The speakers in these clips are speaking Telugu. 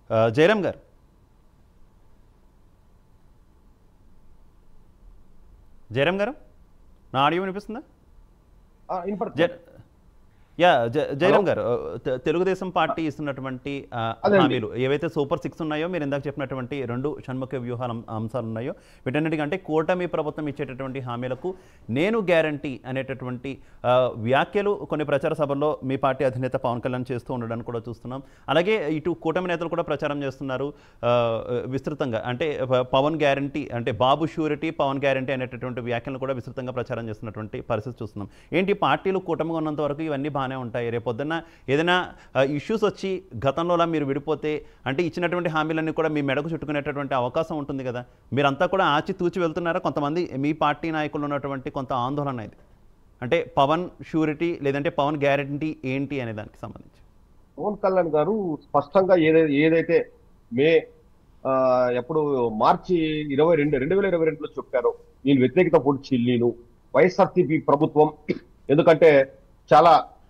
ఆ, జయరామ్ గారు జయరామ్ గారు నా ఆడియో వినిపిస్తుందా ఆ, వినపడుతుంది. జ- యా జ- జయరామ్ గారు తె- తెలుగుదేశం పార్టీ ఇస్తున్నటువంటి ఆ, అదే అండి. హామీలు ఏవైతే సూపర్ సిక్స్ ఉన్నాయో మీరు ఇందాక చెప్పినటువంటి రెండు షణ్ముఖ వ్యూహాల అం- అంశాలు ఉన్నాయో వీటన్నిటికంటే కూటమి ప్రభుత్వం ఇచ్చేటటువంటి హామీలకు నేను గ్యారంటీ అనేటటువంటి ఆ, వ్యాఖ్యలు కొన్ని ప్రచార సభల్లో మీ పార్టీ అధినేత పవన్ కళ్యాణ్ చేస్తూ ఉండడానికి కూడా చూస్తున్నాం అలాగే ఇటు కూటమి నేతలు కూడా ప్రచారం చేస్తున్నారు ఆ, విస్తృతంగా అంటే ప- పవన్ గ్యారంటీ అంటే బాబు షూరిటీ పవన్ గ్యారంటీ అనేటటువంటి వ్యాఖ్యలను కూడా విస్తృతంగా ప్రచారం చేస్తున్నటువంటి పరిస్థితి చూస్తున్నాం ఏంటి పార్టీలు కూటమిగా ఉన్నంత వరకు ఇవన్నీ బాగానే ఉంటాయి రేపొద్దున ఏదైనా ఇష్యూస్ వచ్చి గతంలోలా మీరు విడిపోతే అంటే ఇచ్చినటువంటి హామీలన్నీ కూడా మీ మెడకు చుట్టుకునేటటువంటి అవకాశం ఉంటుంది కదా మీరంతా కూడా ఆచి తూచి వెళ్తున్నారా కొంతమంది మీ పార్టీ నాయకులు ఉన్నటువంటి కొంత ఆందోళన ఇది అంటే పవన్ షూరిటీ లేదంటే పవన్ గ్యారంటీ ఏంటి అనే దానికి సంబంధించి పవన్ కళ్యాణ్ గారు స్పష్టంగా ఏదైతే ఏదైతే మే ఆ, ఎప్పుడు మార్చి ఇరవై రెండు రెండు వేల ఇరవై రెండులో చెప్పారో నేను వ్యతిరేకత పొడిచి నేను వైఎస్ఆర్సీపీ ప్రభుత్వం ఎందుకంటే చాలా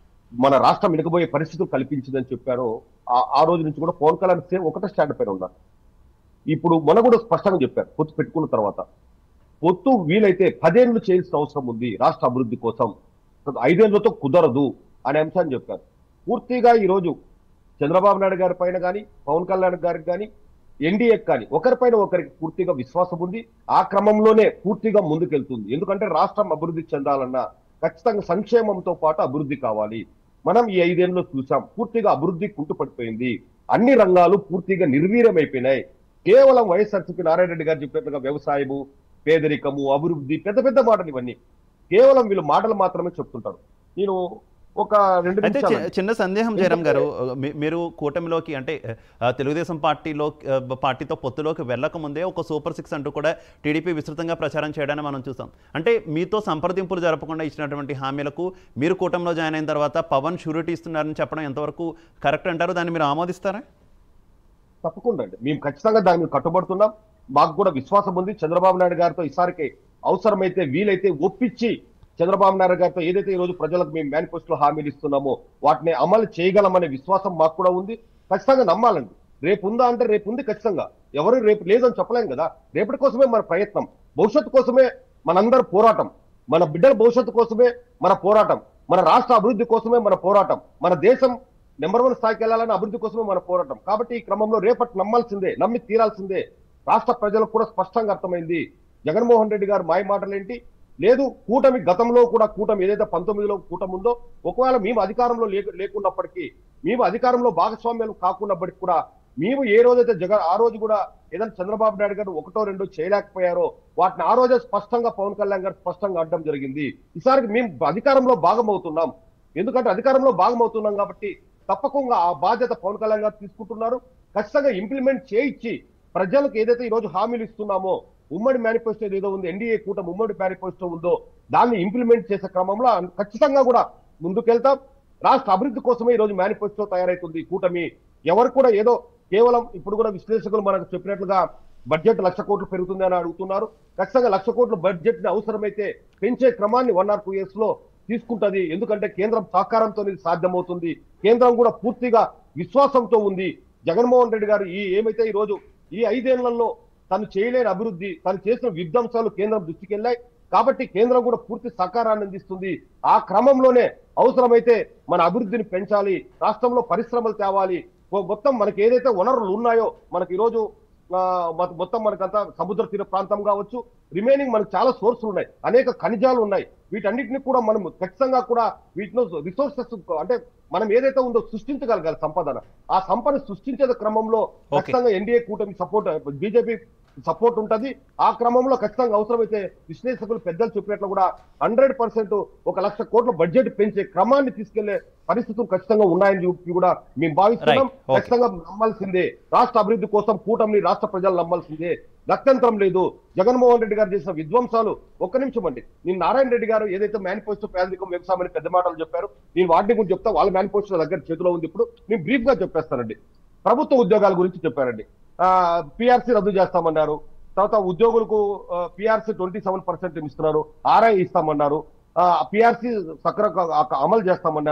మన రాష్ట్రం వెనుకబోయే పరిస్థితులు కల్పించిందని చెప్పారో ఆ- ఆ రోజు నుంచి కూడా పవన్ కళ్యాణ్ సేమ్ ఒకటే స్టాండ్ పైన ఉన్నారు ఇప్పుడు మొన్న కూడా స్పష్టంగా చెప్పారు పొత్తు పెట్టుకున్న తర్వాత పొత్తు వీలైతే పదేళ్లు చేయాల్సిన అవసరం ఉంది రాష్ట్ర అభివృద్ధి కోసం ఐదేళ్లతో కుదరదు అనే అంశాన్ని చెప్పారు పూర్తిగా ఈ రోజు చంద్రబాబు నాయుడు గారి పైన కానీ పవన్ కళ్యాణ్ గారికి కానీ ఎన్డీఏకి కానీ ఒకరిపైన ఒకరికి పూర్తిగా విశ్వాసం ఉంది ఆ క్రమంలోనే పూర్తిగా ముందుకెళ్తుంది ఎందుకంటే రాష్ట్రం అభివృద్ధి చెందాలన్నా ఖచ్చితంగా సంక్షేమంతో పాటు అభివృద్ధి కావాలి మనం ఈ ఐదేళ్లలో చూసాం పూర్తిగా అభివృద్ధి కుంటుపడిపోయింది అన్ని రంగాలు పూర్తిగా నిర్వీర్యమైపోయినాయి కేవలం వైఎస్ఆర్సీపీ నారాయణ రెడ్డి గారు చెప్పినట్టుగా వ్యవసాయము పేదరికము అభివృద్ధి పెద్ద పెద్ద మాటలు ఇవన్నీ కేవలం వీళ్ళు మాటలు మాత్రమే చెప్తుంటారు నేను ఒక రెండు అయితే చి- నిమిషాలు చిన్న సందేహం జయరామ్ గారు మీ- మీరు కూటమిలోకి అంటే ఆ, తెలుగుదేశం పార్టీలో ఆ, పార్టీతో పొత్తులోకి వెళ్ళక ముందే ఒక సూపర్ సిక్స్ అంటూ కూడా టీడీపీ విస్తృతంగా ప్రచారం చేయడాన్ని మనం చూసాం అంటే మీతో సంప్రదింపులు జరపకుండా ఇచ్చినటువంటి హామీలకు మీరు కూటమిలో జాయిన్ అయిన తర్వాత పవన్ షూరిటీ ఇస్తున్నారని చెప్పడం ఎంతవరకు కరెక్ట్ అంటారు దాన్ని మీరు ఆమోదిస్తారా తప్పకుండా అండి మేము ఖచ్చితంగా దాని మీద కట్టుబడుతున్నాం మాకు కూడా విశ్వాసం ఉంది చంద్రబాబు నాయుడు గారితో ఈసారికి అవసరమైతే వీలైతే ఒప్పించి చంద్రబాబు నాయుడు గారితో ఏదైతే ఈ రోజు ప్రజలకు మేము మేనిఫెస్టోలో హామీలు ఇస్తున్నామో వాటిని అమలు చేయగలమనే విశ్వాసం మాకు కూడా ఉంది ఖచ్చితంగా నమ్మాలండి రేపు ఉందా అంటే రేపు ఉంది ఖచ్చితంగా ఎవరు రేపు లేదని చెప్పలేం కదా రేపటి కోసమే మన ప్రయత్నం భవిష్యత్తు కోసమే మనందరి పోరాటం మన బిడ్డల భవిష్యత్తు కోసమే మన పోరాటం మన రాష్ట్ర అభివృద్ధి కోసమే మన పోరాటం మన దేశం నెంబర్ వన్ స్థాయికి వెళ్ళాలని అభివృద్ధి కోసమే మన పోరాటం కాబట్టి ఈ క్రమంలో రేపటి నమ్మాల్సిందే నమ్మి తీరాల్సిందే రాష్ట్ర ప్రజలకు కూడా స్పష్టంగా అర్థమైంది జగన్మోహన్ రెడ్డి గారు మాయ మాటలు ఏంటి లేదు కూటమి గతంలో కూడా కూటమి ఏదైతే పంతొమ్మిదిలో కూటమి ఉందో ఒకవేళ మేము అధికారంలో లేకు లేకున్నప్పటికీ మేము అధికారంలో భాగస్వామ్యాలు కాకున్నప్పటికీ కూడా మేము ఏ రోజైతే జగన్ ఆ రోజు కూడా ఏదైనా చంద్రబాబు నాయుడు గారు ఒకటో రెండో చేయలేకపోయారో వాటిని ఆ రోజే స్పష్టంగా పవన్ కళ్యాణ్ గారు స్పష్టంగా అడ్డం జరిగింది ఈసారికి మేము అధికారంలో భాగమవుతున్నాం ఎందుకంటే అధికారంలో భాగమవుతున్నాం కాబట్టి తప్పకుండా ఆ బాధ్యత పవన్ కళ్యాణ్ గారు తీసుకుంటున్నారు ఖచ్చితంగా ఇంప్లిమెంట్ చేయించి ప్రజలకు ఏదైతే ఈ రోజు హామీలు ఇస్తున్నామో ఉమ్మడి మేనిఫెస్టో ఏదో ఉంది ఎన్డీఏ కూటమి ఉమ్మడి మేనిఫెస్టో ఉందో దాన్ని ఇంప్లిమెంట్ చేసే క్రమంలో ఖచ్చితంగా కూడా ముందుకెళ్తాం రాష్ట్ర అభివృద్ధి కోసమే ఈ రోజు మేనిఫెస్టో తయారైతుంది ఈ కూటమి ఎవరు కూడా ఏదో కేవలం ఇప్పుడు కూడా విశ్లేషకులు మనకు చెప్పినట్లుగా బడ్జెట్ లక్ష కోట్లు పెరుగుతుంది అని అడుగుతున్నారు ఖచ్చితంగా లక్ష కోట్ల బడ్జెట్ ని అవసరమైతే పెంచే క్రమాన్ని వన్ ఆర్ టూ ఇయర్స్ లో తీసుకుంటది ఎందుకంటే కేంద్రం సహకారంతో ఇది సాధ్యమవుతుంది కేంద్రం కూడా పూర్తిగా విశ్వాసంతో ఉంది జగన్మోహన్ రెడ్డి గారు ఈ ఏమైతే ఈ రోజు ఈ ఐదేళ్లలో తను చేయలేని అభివృద్ధి తను చేసిన విధ్వంసాలు కేంద్రం దృష్టికి వెళ్ళాయి కాబట్టి కేంద్రం కూడా పూర్తి సహకారాన్ని అందిస్తుంది ఆ క్రమంలోనే అవసరమైతే మన అభివృద్ధిని పెంచాలి రాష్ట్రంలో పరిశ్రమలు తేవాలి ఓ- మొత్తం మనకి ఏదైతే వనరులు ఉన్నాయో మనకి ఈరోజు ఆ, మొ- మొత్తం మనకంతా సముద్ర తీర ప్రాంతం కావచ్చు రిమైనింగ్ మనకు చాలా సోర్సులు ఉన్నాయి అనేక ఖనిజాలు ఉన్నాయి వీటన్నిటిని కూడా మనం ఖచ్చితంగా కూడా వీటిలో రిసోర్సెస్ అంటే మనం ఏదైతే ఉందో సృష్టించగలగాలి సంపదన ఆ సంపద సృష్టించే క్రమంలో ఖచ్చితంగా ఎన్డీఏ కూటమి సపోర్ట్ బీజేపీ సపోర్ట్ ఉంటది ఆ క్రమంలో ఖచ్చితంగా అవసరమైతే విశ్లేషకులు పెద్దలు చెప్పినట్లు కూడా హండ్రెడ్ పర్సెంట్ ఒక లక్ష కోట్ల బడ్జెట్ పెంచే క్రమాన్ని తీసుకెళ్లే పరిస్థితులు ఖచ్చితంగా ఉన్నాయని చెప్పి కూడా మేము భావిస్తున్నాం Right. Okay. ఖచ్చితంగా నమ్మాల్సిందే రాష్ట్ర అభివృద్ధి కోసం కూటమిని రాష్ట్ర ప్రజలు నమ్మాల్సిందే గత్యంతరం లేదు జగన్మోహన్ రెడ్డి గారు చేసిన విధ్వంసాలు ఒక్క నిమిషం అండి నేను నారాయణ రెడ్డి గారు ఏదైతే మేనిఫెస్టో పేదరికం వ్యవసాయం అని పెద్ద మాటలు చెప్పారు నేను వాటిని గురించి చెప్తా వాళ్ళ మేనిఫెస్టో దగ్గర చేతిలో ఉంది ఇప్పుడు నేను బ్రీఫ్ గా చెప్పేస్తానండి ప్రభుత్వ ఉద్యోగాల గురించి చెప్పారండి పిఆర్సీ రద్దు చేస్తామన్నారు తర్వాత ఉద్యోగులకు పిఆర్సీ ట్వంటీ సెవెన్ పర్సెంట్ ఇస్తున్నారు ఆర్ఐ ఇస్తామన్నారు పిఆర్సీ సక్ర అమలు చేస్తామన్నారు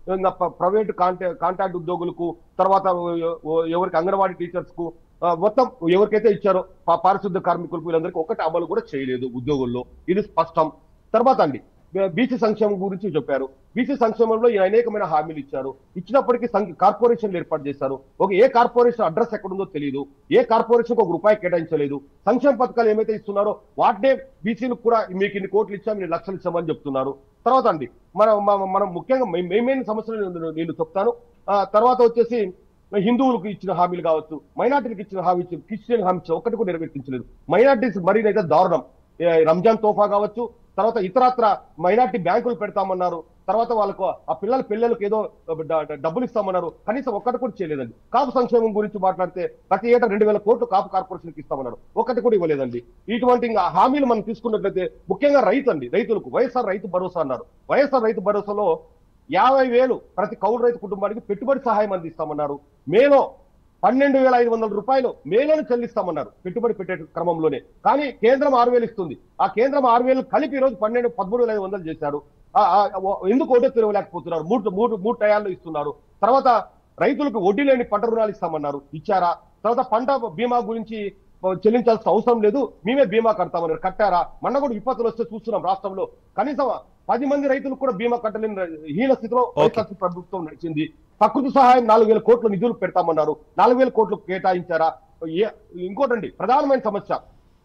ఇంకా ప- ప్రైవేట్ కాంటా కాంట్రాక్ట్ ఉద్యోగులకు తర్వాత ఎ- ఎ- ఎవరికి అంగన్వాడీ టీచర్స్ కు ఆ, మొత్తం ఎవరికైతే ఇచ్చారో పా- పారిశుద్ధ కార్మికులకు వీళ్ళందరికీ ఒకటి అమలు కూడా చేయలేదు ఉద్యోగుల్లో ఇది స్పష్టం తర్వాత అండి బీసీ సంక్షేమం గురించి చెప్పారు బీసీ సంక్షేమంలో ఈ అనేకమైన హామీలు ఇచ్చారు ఇచ్చినప్పటికీ సంఘ కార్పొరేషన్లు ఏర్పాటు చేశారు ఒక ఏ కార్పొరేషన్ అడ్రస్ ఎక్కడుందో తెలియదు ఏ కార్పొరేషన్ ఒక రూపాయి కేటాయించలేదు సంక్షేమ పథకాలు ఏమైతే ఇస్తున్నారో వాటినే బీసీలకు కూడా మీకు ఇన్ని కోట్లు ఇచ్చాం ఇన్ని లక్షలు ఇచ్చామని చెప్తున్నారు తర్వాత అండి మనం మన- మనం ముఖ్యంగా మెయిన్ సమస్యలు నేను- నేను చెప్తాను ఆ, తర్వాత వచ్చేసి హిందువులకు ఇచ్చిన హామీలు కావచ్చు మైనార్టీలకు ఇచ్చిన హామీ ఇచ్చిన క్రిస్టియన్ హామీ ఇచ్చిన ఒక్కటి కూడా నెరవేర్తించలేదు మైనార్టీస్ మరీ అయితే దారుణం ఏ, రంజాన్ తోఫా కావచ్చు తర్వాత ఇతరత్ర మైనార్టీ బ్యాంకులు పెడతామన్నారు తర్వాత వాళ్ళకు ఆ పిల్లల పిల్లలకు ఏదో డ- డ- డబ్బులు ఇస్తామన్నారు కనీసం ఒక్కటి కూడా చేయలేదండి కాపు సంక్షేమం గురించి మాట్లాడితే ప్రతి ఏటా రెండు వేల కోట్లు కాపు కార్పొరేషన్కి ఇస్తామన్నారు ఒక్కటి కూడా ఇవ్వలేదండి ఇటువంటి ఇంకా హామీలు మనం తీసుకున్నట్లయితే ముఖ్యంగా రైతు అండి రైతులకు వైఎస్ఆర్ రైతు భరోసా అన్నారు వైఎస్ఆర్ రైతు భరోసాలో యాభై వేలు ప్రతి కౌలు రైతు కుటుంబానికి పెట్టుబడి సహాయం అందిస్తామన్నారు మేలో పన్నెండు వేల ఐదు వందల రూపాయలు మేలోనే చెల్లిస్తామన్నారు పెట్టుబడి పెట్టే క్రమంలోనే కానీ కేంద్రం ఆరు వేలు ఇస్తుంది ఆ కేంద్రం ఆరు వేలు కలిపి ఈ రోజు పన్నెండు పదమూడు వేల ఐదు వందలు చేశారు ఆ, ఆ, ఓ- ఎందుకు ఒకటే తిరగలేకపోతున్నారు మూడు మూడు మూడు టయాల్లో ఇస్తున్నారు తర్వాత రైతులకు వడ్డీ లేని పంట రుణాలు ఇస్తామన్నారు ఇచ్చారా తర్వాత పంట బీమా గురించి చెల్లించాల్సిన అవసరం లేదు మేమే బీమా కడతామన్నారు కట్టారా మొన్న కూడా విపత్తులు వస్తే చూస్తున్నాం రాష్ట్రంలో కనీసం పది మంది రైతులకు కూడా బీమా కట్టలేని హీన స్థితిలో వైఎస్ఆర్సీ ప్రభుత్వం నడిచింది ప్రకృతి సహాయం నాలుగు వేల కోట్ల నిధులు పెడతామన్నారు నాలుగు వేల కోట్లు కేటాయించారా ఏ- ఇంకోటండి ప్రధానమైన సమస్య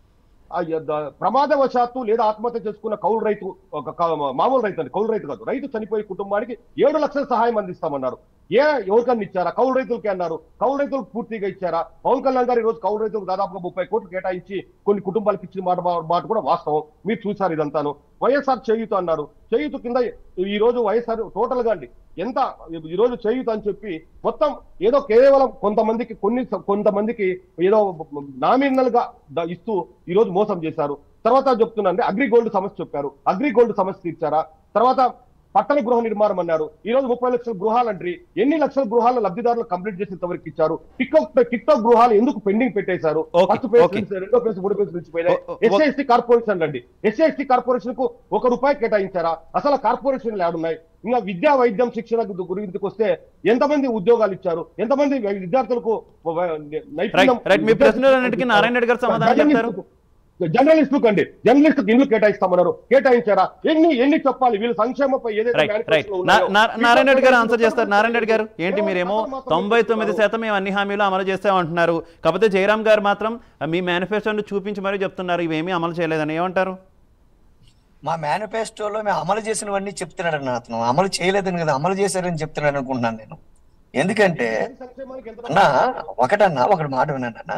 ఆ యొద్ద ప్రమాదవశాత్తు లేదా ఆత్మహత్య చేసుకున్న కౌలు రైతు ఒక క- మామూలు రైతు అండి కౌలు రైతు కాదు రైతు చనిపోయే కుటుంబానికి ఏడు లక్షల సహాయం అందిస్తామన్నారు ఏ ఎవరికన్నా ఇచ్చారా కౌలు రైతులకి అన్నారు కౌలు రైతులకు పూర్తిగా ఇచ్చారా పవన్ కళ్యాణ్ గారు ఈ రోజు కౌలు రైతులకు దాదాపుగా ముప్పై కోట్లు కేటాయించి కొన్ని కుటుంబాలకు ఇచ్చిన మాట మాట కూడా వాస్తవం మీరు చూసారు ఇదంతాను వైఎస్ఆర్ చేయుత అన్నారు చేయుత కింద ఈ రోజు వైఎస్ఆర్ టోటల్ గా అండి ఎంత ఈ రోజు చేయుత అని చెప్పి మొత్తం ఏదో కేవలం కొంతమందికి కొన్ని కొంతమందికి ఏదో నామినల్ గా ద- ఇస్తూ ఈ రోజు మోసం చేశారు తర్వాత చెప్తున్నాను అగ్రి గోల్డ్ సమస్య చెప్పారు అగ్రి గోల్డ్ సమస్య తీర్చారా తర్వాత పట్టణ గృహ నిర్మాణం అన్నారు ఈ రోజు ముప్పై లక్షల గృహాలు అంటారు ఎన్ని లక్షల గృహాలు లబ్ధిదారులు కంప్లీట్ చేసేంత వరకు ఇచ్చారు టిక్టాక్ టిక్టాక్ గృహాలు ఎందుకు పెండింగ్ పెట్టేశారు Okay, ఫస్ట్ ఫేజ్ okay. నుంచి రెండో ఫేజ్ మూడో ఫేజ్ నుంచి పోయినాయి ఓ- ఓ- ఎస్సీ ఎస్టీ కార్పొరేషన్ అండి ఎస్సీ ఎస్టీ కార్పొరేషన్ కు ఒక రూపాయి కేటాయించారా అసలు కార్పొరేషన్లు ఏడున్నాయి ఇంకా విద్యా వైద్యం శిక్షణ గు- గురించి వస్తే ఎంతమంది ఉద్యోగాలు ఇచ్చారు ఎంతమంది విద్యార్థులకు నైపుణ్యం రైట్ రైట్ మీ ప్రశ్నలన్నిటికీ నారాయణ రెడ్డి గారు సమాధానం చెప్తారు జర్నలిస్ట్ అండి జర్నలిస్ట్ ఇండ్లు కేటాయిస్తామన్నారు కేటాయించారా ఎన్ని ఎన్ని చెప్పాలి వీళ్ళు సంక్షేమపై ఏదైతే రైట్ రైట్ manifesto ఉన్నాయో, నారాయణ రెడ్డి గారు వీటిలో ఆన్సర్ చేస్తారు నారాయణ రెడ్డి గారు ఏంటి మీరేమో తొంభై తొమ్మిది శాతం మేము అన్ని హామీలు అమలు చేస్తామంటున్నారు కాకపోతే జయరామ్ గారు మాత్రం మీ మేనిఫెస్టోను చూపించి మరీ చెప్తున్నారు ఇవేమీ అమలు చేయలేదని ఏమంటారు మా మేనిఫెస్టోలో మేము అమలు చేసినవన్నీ చెప్తున్నాడు అన్న అతను అమలు చేయలేదని కదా అమలు చేశారని చెప్తున్నాడు అనుకుంటున్నాను నేను ఎందుకంటే సంక్షేమానికి ఎంత అన్నా ఒకటన్నా ఒకటి మాట విన్నానన్నా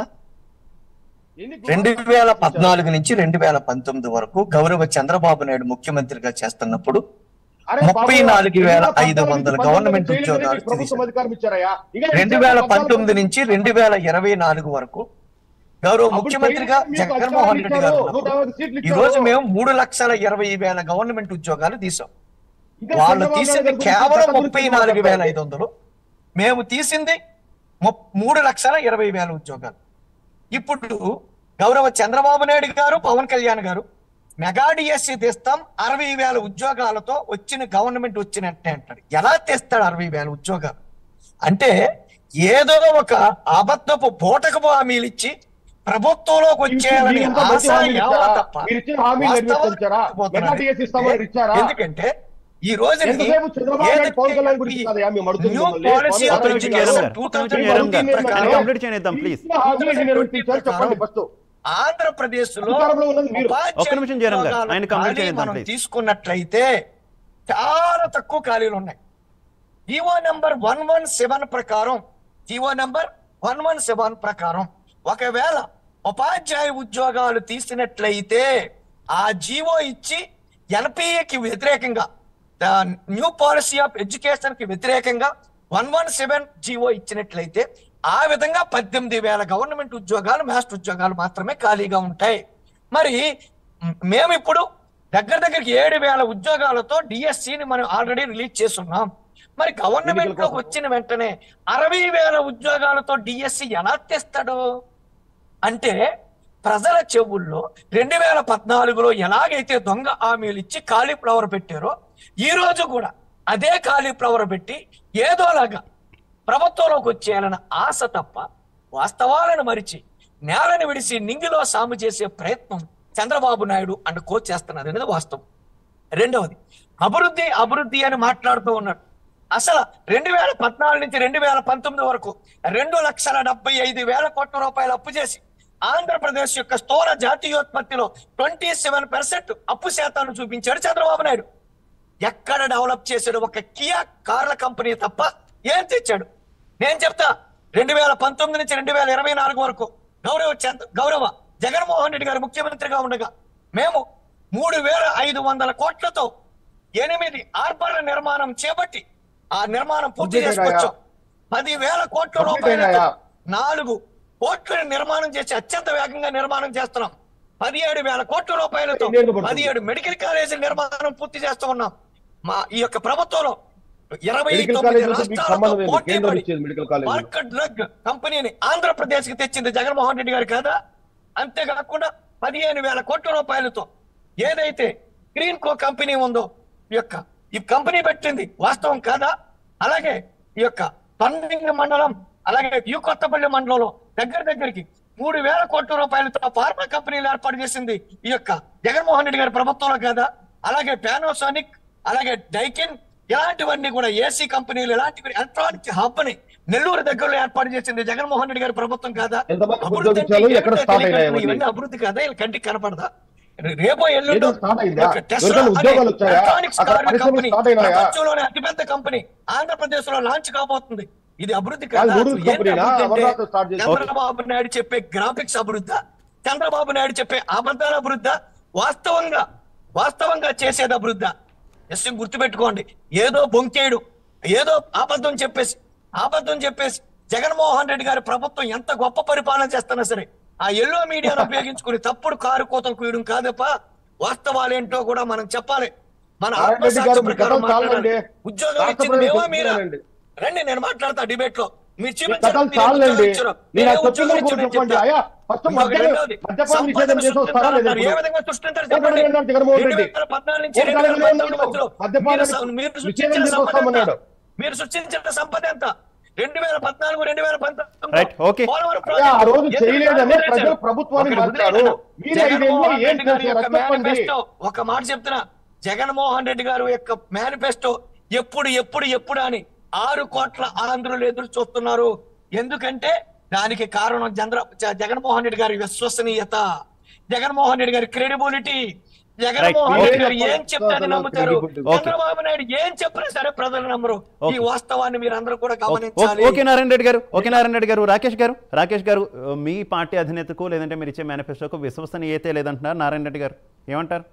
ఎన్ని రెండు వేల పద్నాలుగు నుంచి రెండు వేల పంతొమ్మిది వరకు గౌరవ చంద్రబాబు నాయుడు ముఖ్యమంత్రిగా చేస్తున్నప్పుడు అరే ముప్పై బాబు, నాలుగు వేల రెండు ఐదు వందల పంతొమ్మిది గవర్నమెంట్ చేయలేదని ఉద్యోగాలు ప్రభుత్వం తీసేశారు. అధికారం ఇచ్చారయ్యా ఇంకా రెండు వేల పంతొమ్మిది నుంచి రెండు వేల ఇరవై నాలుగు వరకు గౌరవ అప్పుడు ముఖ్యమంత్రిగా చేయలేదని మీకు జగన్మోహన్ రెడ్డి గారు అధికారం ఉన్నప్పుడు ఇచ్చారు. నూట యాభై సీట్లు ఈ ఇచ్చారు. రోజు మేము మూడు లక్షల ఇరవై వేల గవర్నమెంట్ ఉద్యోగాలు తీసాం ఇంకా వాళ్ళు చంద్రబాబు తీసింది నాయుడు గురించి కేవలం చట్టం గురించి ముప్పై నాలుగు వేల మాట్లాడారు. ఐదు వందలు మేము తీసింది ముప్- మూడు లక్షల ఇరవై వేల ఉద్యోగాలు ఇప్పుడు గౌరవ చంద్రబాబు నాయుడు గారు పవన్ కళ్యాణ్ గారు మెగా డిఎస్సి తెస్తాం అరవై వేల ఉద్యోగాలతో వచ్చిన గవర్నమెంట్ వచ్చినట్టే అంటాడు ఎలా తెస్తాడు అరవై వేల ఉద్యోగాలు అంటే ఏదో ఒక అబద్ధపు బోటకపు హామీలు ఇచ్చి ప్రభుత్వంలోకి వచ్చేయాలని మీరు ఇంత మంచి ఆశ హామీలు యావ ఇచ్చారా? తప్ప మీరు ఇచ్చిన హామీలు వాస్తవాలు నెరవేర్చారా? చెప్పబోతున్నాడు. మెగా డిఎస్సి ఇస్తామని ఇచ్చారా? ఎందుకంటే ఈ రోజు ఎంతసేపు చంద్రబాబు నాయుడు పవన్ కళ్యాణ్ గురించి కాదయ్యా మేము అడుగుతుంది న్యూ మిమ్మల్ని. పాలసీ పవన్ ఒక్క ఆఫ్ నిమిషం కళ్యాణ్ జయరామ్ ఎడ్యుకేషన్ గారు ఒక్క నిమిషం 2020 జయరామ్ గారు ప్రకారం ఆయన కంప్లీట్ చేనేద్దాం ప్లీజ్ ఇచ్చిన హామీలు నెరవేర్చారు చెప్పండి ఫస్ట్ ఆంధ్రప్రదేశ్ లో అధికారంలో ఉన్నది మీరు. ఒక్క నిమిషం జయరామ్ గారు, ఆయన కంప్లీట్ చేద్దాం, మనం please. తీసుకున్నట్లయితే చాలా తక్కువ ఖాళీలు ఉన్నాయి GO number one one seven ప్రకారం GO number one one seven ప్రకారం ఒకవేళ ఉపాధ్యాయ ఉద్యోగాలు తీసినట్లయితే ఆ జీవో ఇచ్చి ఎన్పిఏకి వ్యతిరేకంగా న్యూ పాలసీ ఆఫ్ ఎడ్యుకేషన్ కి వ్యతిరేకంగా వన్ వన్ సెవెన్ జీవో ఇచ్చినట్లయితే ఆ విధంగా పద్దెనిమిది వేల గవర్నమెంట్ ఉద్యోగాలు మాస్టర్ ఉద్యోగాలు మాత్రమే ఖాళీగా ఉంటాయి మరి మ్, మేము ఇప్పుడు దగ్గర దగ్గరికి ఏడు వేల ఉద్యోగాలతో DSC ని మనం ఆల్రెడీ రిలీజ్ చేస్తున్నాం మరి గవర్నమెంట్ లోకి వచ్చిన వెంటనే అరవై వేల ఉద్యోగాలతో డిఎస్సి ఎలా తెస్తాడు అంటే ప్రజల చెవుల్లో రెండు వేల పద్నాలుగులో ఎలాగైతే దొంగ హామీలు ఇచ్చి కాలీఫ్లవర్ పెట్టారో ఈ రోజు కూడా అదే కాలీఫ్లవర్ పెట్టి ఏదోలాగా ప్రభుత్వంలోకి వచ్చేయాలన్న ఆశ తప్ప వాస్తవాలను మరిచి నేలని విడిసి నింగిలో సాము చేసే ప్రయత్నం చంద్రబాబు నాయుడు అండ్ కోచ్ చేస్తున్నారు అనేది వాస్తవం రెండవది అభివృద్ధి అభివృద్ధి అని మాట్లాడుతూ ఉన్నాడు అసలు రెండు వేల పద్నాలుగు నుంచి రెండు వేల పంతొమ్మిది వరకు రెండు లక్షల డెబ్బై ఐదు వేల కోట్ల రూపాయలు అప్పు చేసి ఆంధ్రప్రదేశ్ యొక్క స్థూల జాతీయోత్పత్తిలో ట్వంటీ సెవెన్ పర్సెంట్ అప్పు శాతాన్ని చూపించాడు చంద్రబాబు నాయుడు ఎక్కడ డెవలప్ చేశాడు ఒక కియా కార్ల కంపెనీ తప్ప ఏం తెచ్చాడు నేను చెప్తా రెండు వేల పంతొమ్మిది నుంచి రెండు వేల ఇరవై నాలుగు వరకు గౌరవ చంద్ర గౌరవ జగన్మోహన్ రెడ్డి గారు ముఖ్యమంత్రిగా ఉండగా మేము మూడు వేల ఐదు వందల కోట్లతో ఎనిమిది ఆర్బర్ల నిర్మాణం చేపట్టి ఆ నిర్మాణం పూర్తి Complete అయ్యాయా? చేసుకొచ్చాం పదివేల కోట్ల Complete రూపాయలతో అయ్యాయా? నాలుగు కోట్లను నిర్మాణం చేసి అత్యంత వేగంగా నిర్మాణం చేస్తున్నాం పదిహేడు వేల కోట్ల రూపాయలతో ఎన్నేళ్ళు పడుతుంది? పదిహేడు మెడికల్ కాలేజీ నిర్మాణం పూర్తి చేస్తూ ఉన్నాం మా ఈ యొక్క ప్రభుత్వంలో ఇరవై మెడికల్ తొమ్మిది కాలేజ్ మీకు రాష్ట్రాలతో సంబంధం ఏంటి పోటీ కేంద్రం పడి ఇచ్చేది మెడికల్ కాలేజ్ మార్కెట్ డ్రగ్ కంపెనీని ఆంధ్రప్రదేశ్ కి తెచ్చింది జగన్మోహన్ రెడ్డి గారు కదా అంతేకాకుండా పదిహేను వేల కోట్ల రూపాయలతో ఏదైతే గ్రీన్ కో కంపెనీ ఉందో ఈ యొక్క ఈ కంపెనీ పెట్టింది వాస్తవం కాదా అలాగే ఈ యొక్క పండింగ్ మండలం అలాగే యు కొత్తపల్లి మండలంలో దగ్గర దగ్గరికి మూడు వేల కోట్ల రూపాయలతో ఫార్మా కంపెనీలు ఏర్పాటు చేసింది ఈ యొక్క జగన్మోహన్ రెడ్డి గారి ప్రభుత్వంలో కదా అలాగే పానాసోనిక్ అలాగే డైకిన్ ఇలాంటివన్నీ కూడా ఏసీ కంపెనీలు ఇలాంటివి ఎలక్ట్రానిక్ హబ్ ని నెల్లూరు దగ్గరలో ఏర్పాటు చేసింది జగన్మోహన్ రెడ్డి గారి ప్రభుత్వం కాదా ఎంతమంది అభివృద్ధి అంటే ఉద్యోగించాలు ఎక్కడ ఏమిటో స్టార్ట్ అయినాయి తెలియదు. అవన్నీ? ఇవన్నీ అభివృద్ధి కాదా ఇలా కంటికి కనపడదా రేపో ఎల్లుండో ఏదో స్టార్ట్ అయిందా? ఒక టెస్లా ఎవరికైనా అనే ఉద్యోగాలు వచ్చాయా? ఎలక్ట్రానిక్స్ అక్కడ కార్ల పరిశ్రమలు కంపెనీ స్టార్ట్ అయినాయా? ప్రపంచంలోనే అతిపెద్ద కంపెనీ ఆంధ్రప్రదేశ్ లో లాంచ్ కాబోతుంది ఇది అభివృద్ధి కాదు, కాదా నూడిల్స్ అసలు ఏంటి కంపెనీనా? అభివృద్ధి అంటే? ఎవరితో స్టార్ట్ చేశారు? చంద్రబాబు నాయుడు చెప్పే గ్రాఫిక్స్ అభివృద్ధి చంద్రబాబు నాయుడు చెప్పే అబద్ధాల అభివృద్ధి వాస్తవంగా వాస్తవంగా చేసేది అభివృద్ధి ఎస్ గుర్తుపెట్టుకోండి ఏదో బొంకేడు ఏదో అబద్ధం చెప్పేసి అబద్ధం చెప్పేసి జగన్మోహన్ రెడ్డి గారి ప్రభుత్వం ఎంత గొప్ప పరిపాలన చేస్తున్నా సరే ఆ ఎల్లో మీడియాను ఉపయోగించుకుని తప్పుడు కారు కోతలు కూయడం కాదప్ప వాస్తవాలు ఏంటో కూడా మనం చెప్పాలి మన నారాయణ రెడ్డి ఆత్మసాక్షి గారు మీ ప్రకారం కథలు చాలండి. మాట్లాడాలి. ఉద్యోగం రాష్ట్ర ఇచ్చింది ప్రజలకు మేమా మీరా చెప్తున్నానండి. రండి నేను మాట్లాడతా డిబేట్ లో మీరు మీ చూపించండి కథలు మీరు చాలండి ఉద్యోగం ఇచ్చారు. నేను నేనే ఆ ఉద్యోగం చెప్పిన ఇచ్చాను, కూడా చెప్పండి చెప్తా. అయ్యా ఫస్ట్ ఇంకొక మద్యం రెండోది, మద్యపాన నిషేధం సంపదను చేసి వస్తారా లేదా సృష్టించాలన్నారు. ఏ ఇప్పుడు? విధంగా సృష్టించారు ఎక్కడ చెప్పండి. ఉన్నాడు జగన్మోహన్ రెండు రెడ్డి? వేల పద్నాలుగు నుంచి ఒక రెండు వేల కాలంలో పంతొమ్మిది ఉన్నాడు. మధ్యలో మద్యపాన మీరు స- మీరు సృష్టించిన నిషేధం సంపద ఎంత? చేస్తామన్నాడు. మీరు సృష్టించిన సంపద ఎంత రెండు వేల పద్నాలుగు రెండు వేల పంతొమ్మిది Right, okay. అయ్యా, ఆ రోజు చేయలేదని ప్రజలు ప్రభుత్వాన్ని మార్చారు మీరు ఐదేళ్ళు ఏం చేశారు అది చెప్పండి ఒక మాట చెప్తున్నా జగన్మోహన్ రెడ్డి గారు యొక్క మేనిఫెస్టో ఎప్పుడు ఎప్పుడు ఎప్పుడు అని ఆరు కోట్ల ఆంధ్రులు ఎదురు చూస్తున్నారు ఎందుకంటే దానికి కారణం చంద్ర జ- జగన్మోహన్ రెడ్డి గారి విశ్వసనీయత జగన్మోహన్ రెడ్డి గారి క్రెడిబిలిటీ జగన్మోహన్ Right. రెడ్డి గారు Okay. ఏం చెప్తే అది నమ్ముతారు Okay. చంద్రబాబు నాయుడు ఏం చెప్పినా సరే ప్రజలు నమ్మరు ఈ Okay. వాస్తవాన్ని మీరు అందరూ కూడా ఓకే గమనించాలి ఓకే నారాయణ రెడ్డి గారు ఓకే నారాయణ రెడ్డి గారు రాకేష్ గారు రాకేష్ గారు మీ పార్టీ అధినేతకు లేదంటే మీరు ఇచ్చే మేనిఫెస్టోకు విశ్వసనీయతే లేదంటున్నారు నారాయణ రెడ్డి గారు ఏమంటారు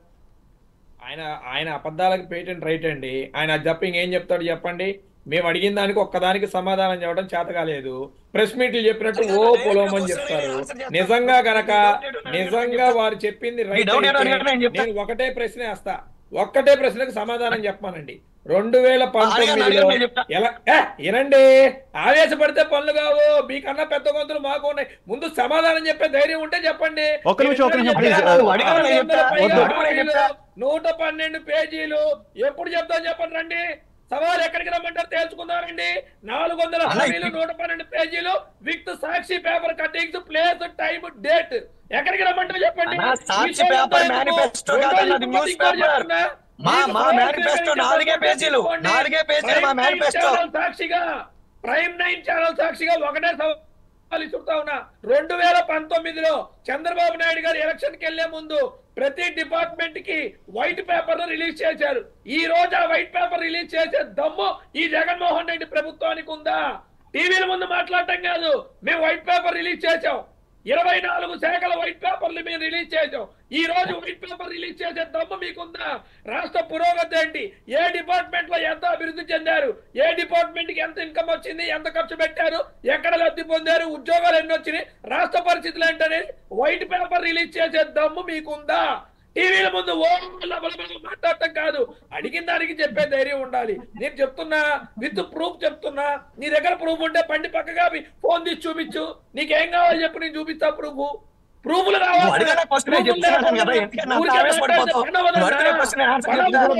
ఆయన ఆయన అబద్ధాలకు పేటెంట్ రైట్ అండి ఆయన అది తప్ప ఇంకేం చెప్తాడు చెప్పండి మేము అడిగిన దానికి ఒక్కదానికి సమాధానం చెప్పడం చేత కాలేదు ప్రెస్ మీట్లు చెప్పినట్టు ఓ పొలమని చెప్తారు నిజంగా గనక నిజంగా వారు చెప్పింది రైట్ డౌట్ అయితే ఏంటో నేను చెప్తా. నేను ఒకటే ప్రశ్న వేస్తా ఒక్కటే ప్రశ్నకు సమాధానం చెప్పానండి రెండు వేల అడిగాను, పంతొమ్మిదిలో అడిగాను, నేను చెప్తా. ఎలా ఏ, వినండి ఆవేశపడితే పనులు కావు మీకన్నా పెద్ద గొంతులు మాకు ఉన్నాయి ముందు సమాధానం చెప్పే ధైర్యం ఉంటే చెప్పండి ఒక్క నిమిషం, ఒక్క నిమిషం, please. అడిగాను, అడిగాను, నేను చెప్తా. పైగా వద్దు. హామీలు, నూట పన్నెండు పేజీలు ఎప్పుడు చెప్తాను చెప్పండి రండి సవాల్ ఎక్కడికి రమ్మంటారు తేల్చుకుందామండి నాలుగు వందల అలా హామీలు నూట పన్నెండు పేజీలు with Sakshi paper cuttings place time date ఎక్కడికి రమ్మంటారు చెప్పండి అన్నా, సాక్షి ఈ పేపర్ పేపర్ ఎందుకు? మేనిఫెస్టో రెండో కాదన్నా, ఇంకొకటి న్యూస్ ఇంకోటి పేపర్. చెప్తున్నా. మా- మీకు మా ప్రైమ్ మేనిఫెస్టో నైన్ నాలుగే ఛానల్ పేజీలు. తీసుకోండి. నాలుగే పేజీలు మా ప్రైమ్ నైన్ మేనిఫెస్టో. ఛానల్ సాక్షిగా ప్రైమ్ నైన్ ఛానల్ సాక్షిగా ఒకటే సవాల్ ఇస్తున్నా ఉన్నా రెండు వేల పంతొమ్మిదిలో చంద్రబాబు నాయుడు గారు ఎలక్షన్ కి వెళ్లే ముందు ప్రతి డిపార్ట్మెంట్ కి వైట్ పేపర్ రిలీజ్ చేశారు ఈ రోజు ఆ వైట్ పేపర్ రిలీజ్ చేసే దమ్ము ఈ జగన్మోహన్ రెడ్డి ప్రభుత్వానికి ఉందా టీవీల ముందు మాట్లాడటం కాదు మేము వైట్ పేపర్ రిలీజ్ చేశాం ఇరవై నాలుగు శాఖల వైట్ పేపర్లు మేము రిలీజ్ చేసాం ఈ రోజు వైట్ పేపర్ రిలీజ్ చేసే దమ్ము మీకుందా రాష్ట్ర పురోగతి ఏంటి ఏ డిపార్ట్మెంట్ లో ఎంత అభివృద్ధి చెందారు ఏ డిపార్ట్మెంట్ కి ఎంత ఇన్కమ్ వచ్చింది ఎంత ఖర్చు పెట్టారు ఎక్కడ లబ్ధి పొందారు ఉద్యోగాలు ఎన్ని వచ్చినాయి రాష్ట్ర పరిస్థితులు ఏంటనేది వైట్ పేపర్ రిలీజ్ చేసే దమ్ము మీకుందా టీవీల ముందు ఓ లబలబల మాట్లాడటం కాదు అడిగిన దానికి చెప్పే ధైర్యం ఉండాలి నేను చెప్తున్నా విత్ ప్రూఫ్ చెప్తున్నా నీ దగ్గర ప్రూఫ్ ఉంటే బండి పక్కగా ఫోన్ తీసి చూపించు నీకేం కావాలి చెప్పు నేను చూపిస్తా ప్రూఫ్ ప్రూఫ్లు నువ్వు అడిగిన question నేను చెప్తున్నాను కదా, ఎందుకని అంత ఆవేశపడిపోతావు? నువ్వు అడిగిన question నేను answer చెప్తున్నాను.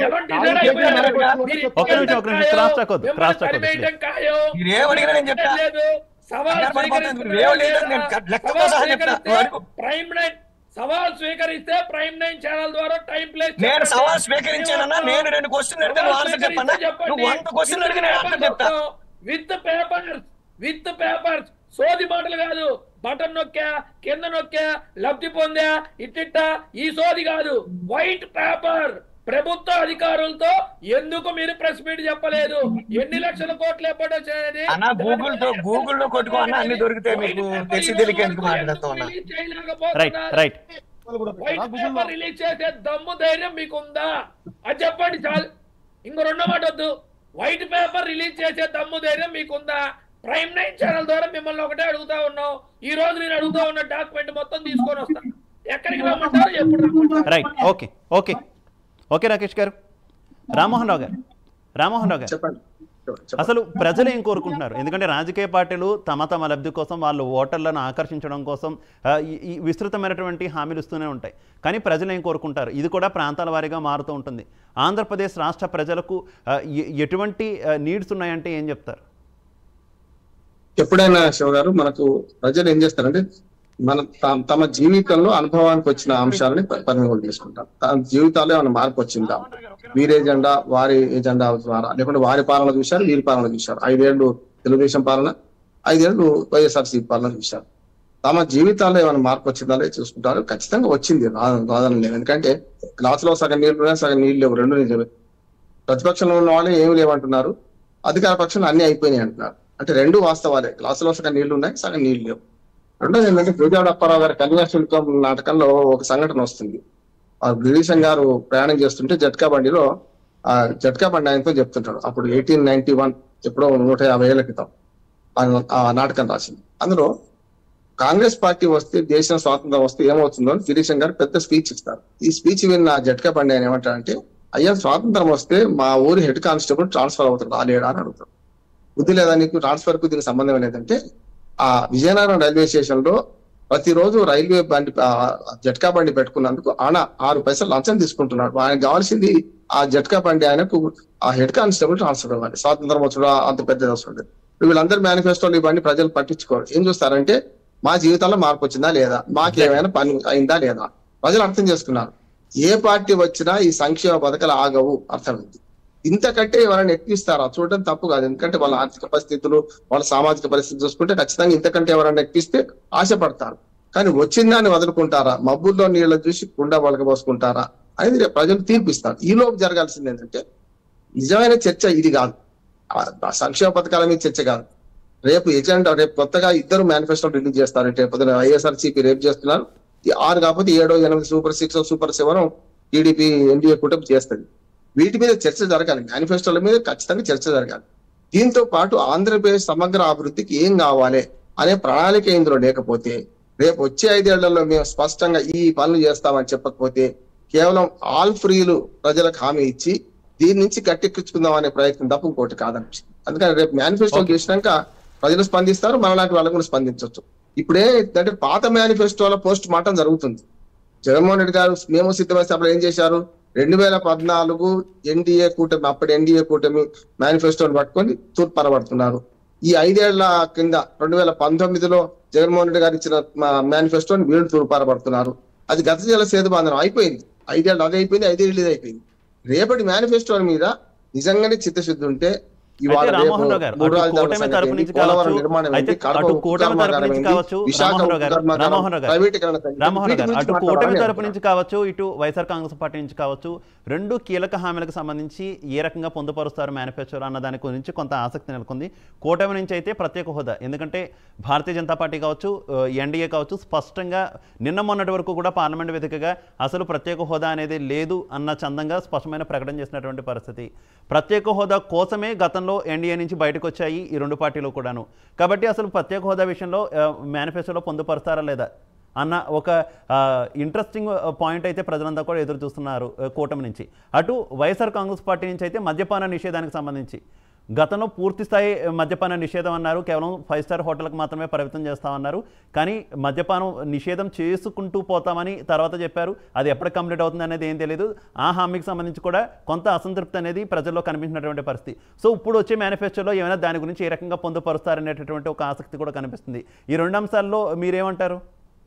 ఒక్క నిమిషం, ఒక్క నిమిషం, cross check వద్దు, cross check వద్దు, మీరు ఏం అడిగినా నేను చెప్తా. కంగారు పడిపోతుంది, మీరు ఏం అడిగినా నేను లెక్కతో సహా చెప్తా. నువ్వు అడుగు. ప్రైమ్ నైన్ సవాల్ స్వీకరిస్తే ప్రైమ్ నైన్ ఛానల్ ద్వారా టైం ప్లేస్ నేను సవాల్ స్వీకరించానన్నా నేను రెండు క్వశ్చన్ అడిగితే నువ్వు ఆన్సర్ చెప్పన్నా నువ్వు వంద క్వశ్చన్ అడిగిన ఆన్సర్ చెప్తా విత్ పేపర్స్ విత్ పేపర్స్ సోది మాటలు కాదు బటన్ నొక్కా కింద నొక్కా లబ్ధి పొందా ఇట్టిట్ట ఈ సోది కాదు వైట్ పేపర్ ప్రభుత్వ అధికారులతో ఎందుకు మీరు ప్రెస్ మీట్ చెప్పలేదు ఎన్ని లక్షల కోట్లు ఎప్పుడు వచ్చాయని అన్న గూగుల్ తో గూగుల్ లో కొట్టుకో అన్న అన్ని దొరుకుతాయి మీకు తెలిసి తెలియక ఎందుకు మాట్లాడుతూ ఉన్నా right right white paper release చేసే దమ్ము ధైర్యం మీకుందా అది చెప్పండి చాలు ఇంకో రెండో మాట వద్దు వైట్ పేపర్ రిలీజ్ చేసే దమ్ము ధైర్యం మీకుందా ప్రైమ్ నైన్ ఛానల్ ద్వారా మిమ్మల్ని ఒకటే అడుగుతా ఉన్నాం ఈ రోజు నేను అడుగుతా ఉన్న డాక్యుమెంట్ మొత్తం తీసుకొని వస్తా ఎక్కడికి రమ్మంటారు ఎప్పుడు రమ్మంటారు right okay okay okay Rakesh garu Rammohan Rao గారు రామ్మోహన్ రావు గారు చెప్పండి చెప్పండి. అసలు ప్రజలు ఏం కోరుకుంటున్నారు ఎందుకంటే రాజకీయ పార్టీలు తమ తమ లబ్ధి కోసం వాళ్ళు ఓటర్లను ఆకర్షించడం కోసం ఆ, ఈ- ఈ విస్తృతమైనటువంటి హామీలు ఇస్తూనే ఉంటాయి కానీ ప్రజలు ఏం కోరుకుంటారు ఇది కూడా ప్రాంతాల వారీగా మారుతూ ఉంటుంది ఆంధ్రప్రదేశ్ రాష్ట్ర ప్రజలకు ఆ, ఎ- ఎటువంటి నీడ్స్ ఉన్నాయంటే ఏం చెప్తారు ఎప్పుడైనా శివ గారు మనకు ప్రజలు ఏం చేస్తారంటే మన త- తమ జీవితంలో అనుభవానికి వచ్చిన అంశాలని ప- పరిగణలోకి తీసుకుంటారు తమ జీవితాల్లో ఏమైనా మార్పు వచ్చిందా వీరి ఎజెండా వారి ఎజెండా ద్వారా లేకుంటే వారి పాలన చూశారు వీరి పాలన చూశారు ఐదేళ్లు తెలుగుదేశం పాలన ఐదేళ్లు వైఎస్ఆర్సీ పాలన చూశారు తమ జీవితాల్లో ఏమైనా మార్పు వచ్చిందా లేదో చూసుకుంటారు ఖచ్చితంగా వచ్చింది రా- రాదని లేదు ఎందుకంటే గ్లాసులో సగం నీళ్లు ఉన్నాయి సగం నీళ్ళు లేవు రెండు నిజమే ప్రతిపక్షంలో ఉన్న వాళ్ళు ఏమి లేవంటున్నారు అధికార పక్షంలో అన్ని అయిపోయినాయి అంటున్నారు అంటే రెండు వాస్తవాలే గ్లాసులో సగం నీళ్లు ఉన్నాయి సగం నీళ్లు లేవు రెండోది ఏంటంటే గురిజాడ అప్పారావు గారి కన్యాశుల్కం నాటకంలో ఒక సంఘటన వస్తుంది ఆ గిరీశం గారు ప్రయాణం చేస్తుంటే జట్కా బండిలో ఆ జట్కా బండి ఆయనతో చెప్తుంటాడు అప్పుడు ఎయిటీన్ నైన్టీ వన్ ఎప్పుడో నూట యాభై ఏళ్ల క్రితం ఆయన ఆ నాటకం రాసింది అందులో కాంగ్రెస్ పార్టీ వస్తే దేశం స్వాతంత్రం వస్తే ఏమవుతుందో అని గిరీశం గారు పెద్ద స్పీచ్ ఇస్తారు ఈ స్పీచ్ విన్న జట్కా బండి ఆయన ఏమంటాడంటే అయ్యా స్వాతంత్రం వస్తే మా ఊరి హెడ్ కానిస్టేబుల్ ట్రాన్స్ఫర్ అవుతాడు రాలేడా అని అడుగుతాడు బుద్ధి లేదా నీకు ట్రాన్స్ఫర్ కు దీనికి సంబంధం లేదంటే ఆ విజయనగరం రైల్వే స్టేషన్ లో ప్రతిరోజు రైల్వే బండి ఆ, జట్కా బండి పెట్టుకున్నందుకు ఆయన ఆరు పైసలు లంచం తీసుకుంటున్నాడు ఆయనకు కావాల్సింది ఆ జట్కా బండి ఆయనకు ఆ హెడ్ కానిస్టేబుల్ ట్రాన్స్ఫర్ ఇవ్వాలి స్వాతంత్రం వచ్చడం అంత పెద్దది వస్తుంది ఇప్పుడు వీళ్ళందరూ మేనిఫెస్టోలు ఇవన్నీ ప్రజలు పట్టించుకోరు ఏం చూస్తారంటే మా జీవితంలో మార్పు వచ్చిందా లేదా మాకు ఏమైనా పని అయిందా లేదా ప్రజలు అర్థం చేసుకున్నారు ఏ పార్టీ వచ్చినా ఈ సంక్షేమ పథకాలు ఆగవు అర్థమైంది ఇంతకంటే ఎవరైనా ఎక్కిస్తారా చూడడం తప్పు కాదు ఎందుకంటే వాళ్ళ ఆర్థిక పరిస్థితులు వాళ్ళ సామాజిక పరిస్థితి చూసుకుంటే ఖచ్చితంగా ఇంతకంటే ఎవరైనా ఎక్కిస్తే ఆశపడతారు కానీ వచ్చిందాన్ని వదులుకుంటారా మబ్బుల్లో నీళ్ళ చూసి కుండ వలకబోసుకుంటారా అనేది రేపు ప్రజలు తీర్పిస్తారు ఈ లోపు జరగాల్సింది ఏంటంటే నిజమైన చర్చ ఇది కాదు ఆ- ఆ సంక్షేమ పథకాల మీద చర్చ కాదు రేపు ఎజెండా రేపు కొత్తగా ఇద్దరు మేనిఫెస్టో రిలీజ్ చేస్తారు రేపు పొద్దున వైఎస్ఆర్సీపీ రేపు చేస్తున్నారు ఈ ఆరు కాకపోతే ఏడో ఎనిమిది super six super seven TDP NDA కూటమి చేస్తుంది వీటి మీద చర్చ జరగాలి మేనిఫెస్టోల మీద ఖచ్చితంగా చర్చ జరగాలి దీంతో పాటు ఆంధ్రప్రదేశ్ సమగ్ర అభివృద్ధికి ఏం కావాలి అనే ప్రణాళిక ఇందులో లేకపోతే రేపు వచ్చే ఐదేళ్లలో మేము స్పష్టంగా ఈ పనులు చేస్తామని చెప్పకపోతే కేవలం ఆల్ ఫ్రీలు ప్రజలకు హామీ ఇచ్చి దీని నుంచి గట్టెక్కించుకుందాం అనే ప్రయత్నం తప్ప ఇంకోటి కాదనిపిస్తుంది అందుకని రేపు మేనిఫెస్టో Okay. చేసినాక ప్రజలు స్పందిస్తారు మనలాంటి వాళ్ళు కూడా స్పందించవచ్చు ఇప్పుడే అంటే పాత మేనిఫెస్టోలో పోస్ట్ మార్టం జరుగుతుంది జగన్మోహన్ రెడ్డి గారు మేము సిద్ధమైతే అప్పుడు ఏం చేశారు రెండు వేల పద్నాలుగు ఎన్డీఏ కూటమి అప్పటి ఎన్డీఏ కూటమి మేనిఫెస్టోని పట్టుకొని తూర్పు పరబడుతున్నారు ఈ ఐదేళ్ల కింద రెండు వేల పంతొమ్మిదిలో జగన్మోహన్ రెడ్డి గారు ఇచ్చిన మేనిఫెస్టోని వీళ్ళు తూర్పు పరబడుతున్నారు అది గత జల సేతు బంధనం అయిపోయింది ఐదేళ్ళు అది అయిపోయింది ఐదేళ్ళు ఇది అయిపోయింది రేపటి మేనిఫెస్టో మీద నిజంగానే చిత్తశుద్ధి ఉంటే ఇవాళ అయితే రేపు రామ్మోహన్ రావు గారు మూడు అటు రాజధానుల కూటమి సంగతి తరపు ఏంటి, నుంచి పోలవరం కావచ్చు, నిర్మాణం అయితే ఏంటి, కడప అటు ఉక్కు కూటమి తరపు కర్మాగారం నుంచి ఏంటి, కావచ్చు, విశాఖ రామ్మోహన్ రావు ఉక్కు గారు, కర్మాగారం రామ్మోహన్ రావు గారు, ప్రైవేటీకరణ సంగతి, రామ్మోహన్ వీటి గారు గురించి అటు కూటమి మాట్లాడాలని తరపు నుంచి అంటున్నాను. కావచ్చు ఇటు వైఎస్ఆర్ కాంగ్రెస్ పార్టీ నుంచి కావచ్చు రెండు కీలక హామీలకు సంబంధించి ఏ రకంగా పొందుపరుస్తారు మేనిఫెస్టో అన్న దాని గురించి కొంత ఆసక్తి నెలకొంది కూటమి నుంచి అయితే ప్రత్యేక హోదా ఎందుకంటే భారతీయ జనతా పార్టీ కావచ్చు ఎన్డీఏ కావచ్చు స్పష్టంగా నిన్న మొన్నటి వరకు కూడా పార్లమెంట్ వేదికగా అసలు ప్రత్యేక హోదా అనేది లేదు అన్న చందంగా స్పష్టమైన ప్రకటన చేసినటువంటి పరిస్థితి ప్రత్యేక హోదా కోసమే గతంలో ఎన్డీఏ నుంచి బయటకు వచ్చాయి ఈ రెండు పార్టీలు కూడాను కాబట్టి అసలు ప్రత్యేక హోదా విషయంలో మేనిఫెస్టోలో పొందుపరుస్తారా లేదా అన్న ఒక ఇంట్రెస్టింగ్ పాయింట్ అయితే ప్రజలంతా కూడా ఎదురు చూస్తున్నారు ఆ, కూటమి నుంచి అటు వైఎస్ఆర్ కాంగ్రెస్ పార్టీ నుంచి అయితే మద్యపాన నిషేధానికి సంబంధించి గతంలో పూర్తి స్థాయి మద్యపాన నిషేధం అన్నారు కేవలం ఫైవ్ స్టార్ హోటల్కి మాత్రమే పరిమితం చేస్తామన్నారు కానీ మద్యపానం నిషేధం చేసుకుంటూ పోతామని తర్వాత చెప్పారు అది ఎప్పుడు కంప్లీట్ అవుతుంది అనేది ఏం తెలియదు ఆ హామీకి సంబంధించి కూడా కొంత అసంతృప్తి అనేది ప్రజల్లో కనిపించినటువంటి పరిస్థితి సో ఇప్పుడు వచ్చే మేనిఫెస్టోలో ఏమైనా దాని గురించి ఏ రకంగా పొందుపరుస్తారనేటటువంటి ఒక ఆసక్తి కూడా కనిపిస్తుంది ఈ రెండు అంశాల్లో మీరేమంటారు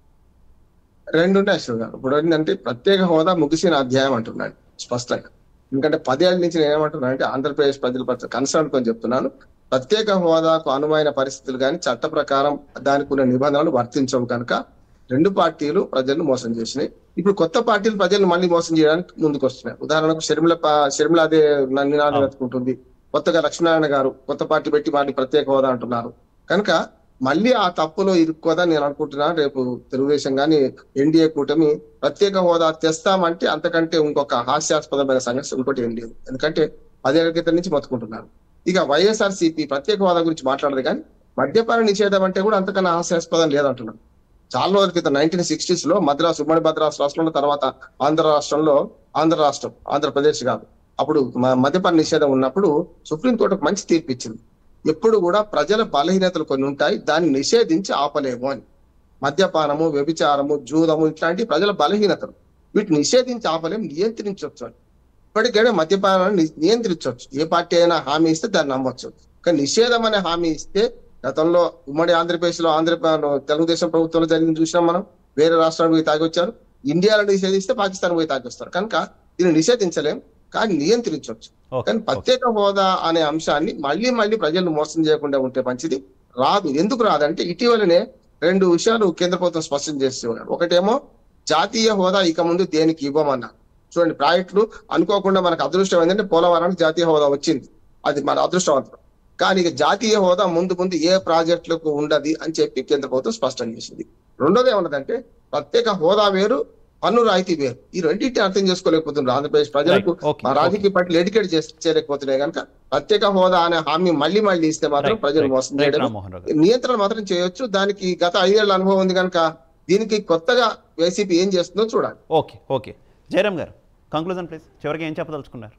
రెండు ఉన్నాయి అశ్విన్ గారు ఇప్పుడు ఏంటంటే ప్రత్యేక హోదా ముగిసిన అధ్యాయం అంటున్నాడు స్పష్టంగా ఎందుకంటే పదేళ్ళ నుంచి నేను ఏమంటున్నాను అంటే ఆంధ్రప్రదేశ్ ప్రజల పట్ల కన్సర్న్ కొని చెప్తున్నాను ప్రత్యేక హోదాకు అనువైన పరిస్థితులు కానీ చట్ట ప్రకారం దానికి ఉన్న నిబంధనలు వర్తించవు కనుక రెండు పార్టీలు ప్రజలను మోసం చేసినాయి ఇప్పుడు కొత్త పార్టీలు ప్రజలను మళ్ళీ మోసం చేయడానికి ముందుకు వస్తున్నాయి ఉదాహరణకు షర్మిల పా- షర్మిల అదే నినాదం అవును. వెతుకుంటుంది కొత్తగా లక్ష్మీనారాయణ గారు కొత్త పార్టీ పెట్టి మళ్ళీ ప్రత్యేక హోదా అంటున్నారు కనుక మళ్ళీ ఆ తప్పులో ఇరుక్కోదని నేను అనుకుంటున్నా రేపు తెలుగుదేశం కానీ ఎన్డీఏ కూటమి ప్రత్యేక హోదా తెస్తామంటే అంతకంటే ఇంకొక హాస్యాస్పదమైన సంఘటన ఇంకోటి ఏం లేదు ఎందుకంటే పదేళ్ల క్రితం నుంచి మొత్తుకుంటున్నారు ఇక వైఎస్ఆర్ సిపి ప్రత్యేక హోదా గురించి మాట్లాడదు కానీ మద్యపాన నిషేధం అంటే కూడా అంతకన్నా హాస్యాస్పదం లేదంటున్నారు చాలా రోజుల క్రితం నైన్టీన్ సిక్స్టీస్ లో మద్రాసు ఉమ్మడి మద్రాసు రాష్ట్రంలో తర్వాత ఆంధ్ర రాష్ట్రంలో ఆంధ్ర రాష్ట్రం ఆంధ్రప్రదేశ్ కాదు అప్పుడు మ- మద్యపాన నిషేధం ఉన్నప్పుడు సుప్రీంకోర్టు ఒక మంచి తీర్పు ఇచ్చింది ఎప్పుడు కూడా ప్రజల బలహీనతలు కొన్ని ఉంటాయి దాన్ని నిషేధించి ఆపలేము అని మద్యపానము వ్యభిచారము జూదము ఇట్లాంటి ప్రజల బలహీనతలు వీటిని నిషేధించి ఆపలేము నియంత్రించవచ్చు అని ఇప్పటికైనా మద్యపానాన్ని ని- నియంత్రించవచ్చు ఏ పార్టీ అయినా హామీ ఇస్తే దాన్ని నమ్మొచ్చు కానీ నిషేధం అనే హామీ ఇస్తే గతంలో ఉమ్మడి ఆంధ్రప్రదేశ్ లో ఆంధ్ర తెలుగుదేశం ప్రభుత్వంలో జరిగింది చూసినాం మనం వేరే రాష్ట్రాలకు పోయి తాగొచ్చారు ఇండియాలో నిషేధిస్తే పాకిస్తాన్ పోయి తాగొస్తారు కనుక దీన్ని నిషేధించలేం కానీ నియంత్రించవచ్చు ఓకే కానీ ప్రత్యేక హోదా అనే అంశాన్ని మళ్ళీ మళ్ళీ ప్రజలను మోసం చేయకుండా ఉంటే మంచిది రాదు ఎందుకు రాదంటే ఇటీవలనే రెండు విషయాలు కేంద్ర ప్రభుత్వం స్పష్టం చేస్తూ ఉన్నారు ఒకటేమో జాతీయ హోదా ఇక ముందు దేనికి ఇవ్వమన్నారు చూడండి ప్రాజెక్టులు అనుకోకుండా మనకు అదృష్టం ఏంటంటే పోలవరానికి జాతీయ హోదా వచ్చింది అది మన అదృష్టవంతం కానీ ఇక జాతీయ హోదా ముందు ముందు ఏ ప్రాజెక్టులకు ఉండదు అని చెప్పి కేంద్ర ప్రభుత్వం స్పష్టం చేసింది రెండోది ఏమన్నదంటే ప్రత్యేక హోదా వేరు పన్ను రాయితీ వేరు ఈ రెండింటిని అర్థం చేసుకోలేకపోతున్నారు ఆంధ్రప్రదేశ్ ప్రజలకు Right. Okay. ఆ రాజకీయ పార్టీలు ఎడ్యుకేట్ చేసి చేయలేకపోతున్నాయి కనుక ప్రత్యేక హోదా అనే హామీ మళ్ళీ మళ్ళీ ఇస్తే మాత్రం Right, ప్రజలు right, మోసం right, చేయడం రామ్మోహన్ రావు గారు. నియంత్రణ మాత్రం చేయొచ్చు దానికి గత ఐదేళ్ల అనుభవం ఉంది కనుక దీనికి కొత్తగా వైసీపీ ఏం చేస్తుందో చూడాలి ఓకే ఓకే జయరామ్ గారు కంక్లూజన్ ప్లీజ్ చివరికి ఏం చెప్పదలుచుకున్నారు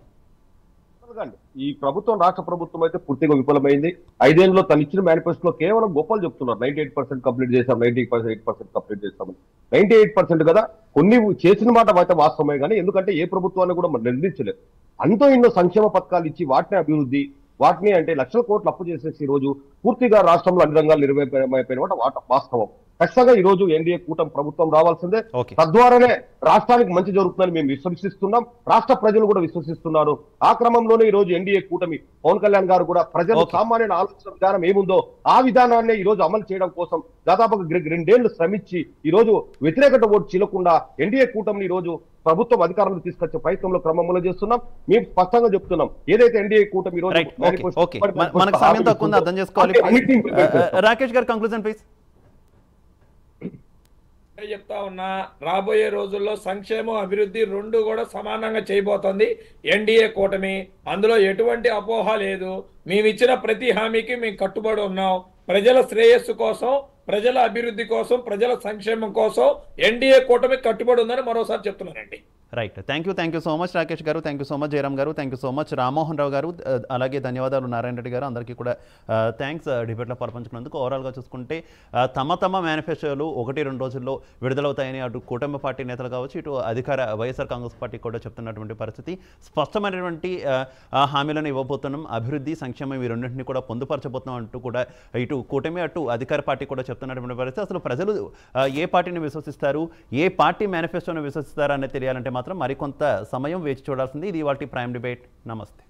జరగాలి. ఈ ప్రభుత్వం రాష్ట్ర ప్రభుత్వం అయితే పూర్తిగా విఫలమైంది ఐదేళ్ళలో తను ఇచ్చిన మేనిఫెస్టోలో కేవలం గొప్పలు చెప్తున్నారు నైన్టీ ఎయిట్ పర్సెంట్ కంప్లీట్ చేశాం ninety percent eight percent complete చేశామని నైన్టీ ఎయిట్ పర్సెంట్ కదా కొన్ని చేసిన మాట అయితే వాస్తవమే కానీ ఎందుకంటే ఏ ప్రభుత్వాన్ని కూడా మనం నిర్ణయించలేదు అంతో ఎన్నో సంక్షేమ పథకాలు ఇచ్చి వాటిని అభివృద్ధి వాటిని అంటే లక్షల కోట్లు అప్పు చేసేసి ఈ రోజు పూర్తిగా రాష్ట్రంలో అన్ని రంగాలు నిర్వహింపైపోయిన మాట వాట- వాస్తవం ఖచ్చితంగా ఈ రోజు ఎన్డీఏ కూటమి ప్రభుత్వం రావాల్సిందే ఓకే తద్వారానే రాష్ట్రానికి మంచి జరుగుతుందని మేము విశ్వసిస్తున్నాం రాష్ట్ర ప్రజలు కూడా విశ్వసిస్తున్నారు ఆ క్రమంలోనే ఈ రోజు ఎన్డీఏ కూటమి పవన్ కళ్యాణ్ గారు కూడా ప్రజలు Okay. సామాన్యుల ఆలోచన విధానం ఏముందో ఆ విధానాన్ని ఈ రోజు అమలు చేయడం కోసం దాదాపుగా గ్రె- రెండేళ్లు శ్రమించి ఈ రోజు వ్యతిరేకత ఓటు చీలకుండా ఎన్డీఏ కూటమిని ఈ రోజు ప్రభుత్వం అధికారంలో తీసుకొచ్చే ప్రయత్నంలో క్రమంలో చేస్తున్నాం మేము స్పష్టంగా చెప్తున్నాం ఏదైతే ఎన్డీఏ కూటమి ఈ రోజు రైట్ ఓకే manifesto- ఓకే మన- మనకు సమయం తక్కువ ఉంది అర్థం చేసుకోవాలి అంటే అన్నిటినీ implement చేస్తాం. రాకేష్ గారు కంక్లూజన్ ప్లీజ్ అదే చెప్తా ఉన్నా రాబోయే రోజుల్లో సంక్షేమం అభివృద్ధి రెండు కూడా సమానంగా చేయబోతోంది ఎన్డీఏ కూటమి అందులో ఎటువంటి అపోహ లేదు మేము ఇచ్చిన ప్రతి హామీకి మేము కట్టుబడి ఉన్నాం ప్రజల శ్రేయస్సు కోసం ప్రజల అభివృద్ధి కోసం ప్రజల సంక్షేమం కోసం ఎన్డీఏ కూటమి కట్టుబడి ఉందని మరోసారి చెప్తున్నానండి right thank you thank you so much Rakesh garu thank you so much Jayaram garu thank you so much Rammohan Rao garu ఆ, అలాగే ధన్యవాదాలు నారాయణ రెడ్డి గారు అందరికీ కూడా థ్యాంక్స్ డిబేట్లో పాల్పంచుకున్నందుకు ఓవరాల్గా చూసుకుంటే ఆ, తమ తమ మేనిఫెస్టోలు ఒకటి రెండు రోజుల్లో విడుదలవుతాయని అటు కూటమి పార్టీ నేతలు కావచ్చు ఇటు అధికార వైఎస్ఆర్ కాంగ్రెస్ పార్టీ కూడా చెప్తున్నటువంటి పరిస్థితి స్పష్టమైనటువంటి ఆ, ఆ హామీలను ఇవ్వబోతున్నాం అభివృద్ధి సంక్షేమం ఈ రెండింటిని కూడా పొందుపరచబోతున్నాం అంటూ కూడా ఇటు కూటమి అటు అధికార పార్టీ కూడా చెప్తున్నటువంటి పరిస్థితి అసలు ప్రజలు ఆ, ఏ పార్టీని విశ్వసిస్తారు ఏ పార్టీ మేనిఫెస్టోను విశ్వసిస్తారు అనేది తెలియాలంటే మాత్రం మరికొంత సమయం వేచి చూడాల్సింది ఇది వాటి ప్రైమ్ డిబేట్ నమస్తే